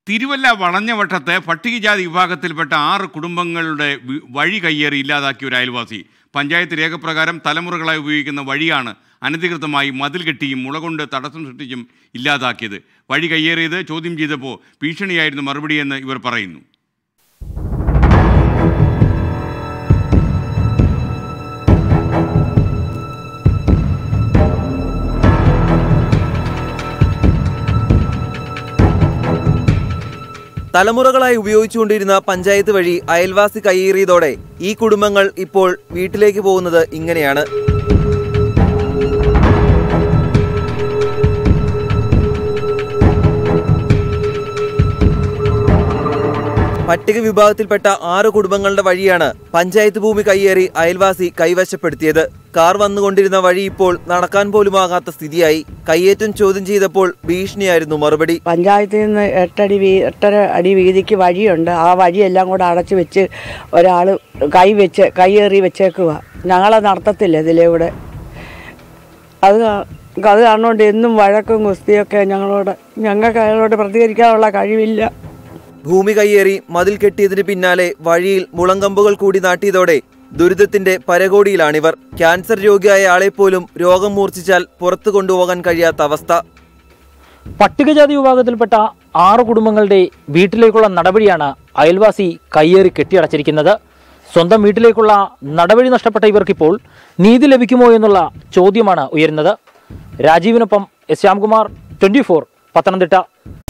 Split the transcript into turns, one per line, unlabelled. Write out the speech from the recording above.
തിരുവല്ല വളഞ്ഞവട്ടത്ത് പട്ടികജാതി വിഭാഗത്തിൽപ്പെട്ട ആറ് കുടുംബങ്ങളുടെ വി- വഴി കയ്യേറി ഇല്ലാതാക്കിയ ഒരു അയൽവാസി പഞ്ചായത്ത് രേഖപ്രകാരം തലമുറകളായി ഉപയോഗിക്കുന്ന വഴിയാണ് അനധികൃതമായി മതിൽ കെട്ടിയും മുളകൊണ്ട് തടസ്സം സൃഷ്ടിച്ചും ഇല്ലാതാക്കിയത് വഴി കയ്യേറിയത് ചോദ്യം ചെയ്തപ്പോൾ ഭീഷണിയായിരുന്നു മറുപടിയെന്ന് ഇവർ പറയുന്നു
തലമുറകളായി ഉപയോഗിച്ചുകൊണ്ടിരുന്ന പഞ്ചായത്ത് വഴി അയൽവാസി കയ്യേറിയതോടെ ഈ കുടുംബങ്ങൾ ഇപ്പോൾ വീട്ടിലേക്ക് പോകുന്നത് ഇങ്ങനെയാണ് പട്ടിക വിഭാഗത്തിൽപ്പെട്ട ആറ് കുടുംബങ്ങളുടെ വഴിയാണ് പഞ്ചായത്ത് ഭൂമി കയ്യേറി അയൽവാസി കൈവശപ്പെടുത്തിയത് കാർ വന്നുകൊണ്ടിരുന്ന വഴി ഇപ്പോൾ നടക്കാൻ പോലുമാകാത്ത സ്ഥിതിയായി കയ്യേറ്റം ചോദ്യം ചെയ്തപ്പോൾ ഭീഷണിയായിരുന്നു മറുപടി
പഞ്ചായത്തിൽ നിന്ന് എട്ടടി വീ എട്ടര അടി വീതിക്ക് വഴിയുണ്ട് ആ വഴിയെല്ലാം കൂടെ അടച്ചു വെച്ച് ഒരാൾ കൈ വെച്ച് കൈയേറി വെച്ചേക്കുക ഞങ്ങളെ നടത്തത്തില്ല ഇതിലൂടെ അത് കാ- അത് കാരണമുണ്ട് എന്നും വഴക്കും കുസ്തിയൊക്കെ ഞങ്ങളോട് ഞങ്ങൾക്ക് അയാളോട് പ്രതികരിക്കാനുള്ള കഴിവില്ല
ഭൂമി കയ്യേറി മതിൽ കെട്ടിയതിന് പിന്നാലെ വഴിയിൽ മുളങ്കമ്പുകൾ കൂടി നാട്ടിയതോടെ ദുരിതത്തിന്റെ പരകോടിയിലാണിവർ ക്യാൻസർ രോഗിയായ ആളെപ്പോലും രോഗം മൂർച്ഛിച്ചാൽ പുറത്തു കൊണ്ടുപോകാൻ കഴിയാത്ത അവസ്ഥ
പട്ടികജാതി വിഭാഗത്തിൽപ്പെട്ട ആറ് കുടുംബങ്ങളുടെ വീട്ടിലേക്കുള്ള നടപടിയാണ് അയൽവാസി കയ്യേറി കെട്ടിയടച്ചിരിക്കുന്നത് സ്വന്തം വീട്ടിലേക്കുള്ള നടപടി നഷ്ടപ്പെട്ട ഇവർക്കിപ്പോൾ നീതി ലഭിക്കുമോ എന്നുള്ള ചോദ്യമാണ് ഉയരുന്നത് രാജീവിനൊപ്പം എസ് ശ്യാംകുമാർ ട്വന്റി പത്തനംതിട്ട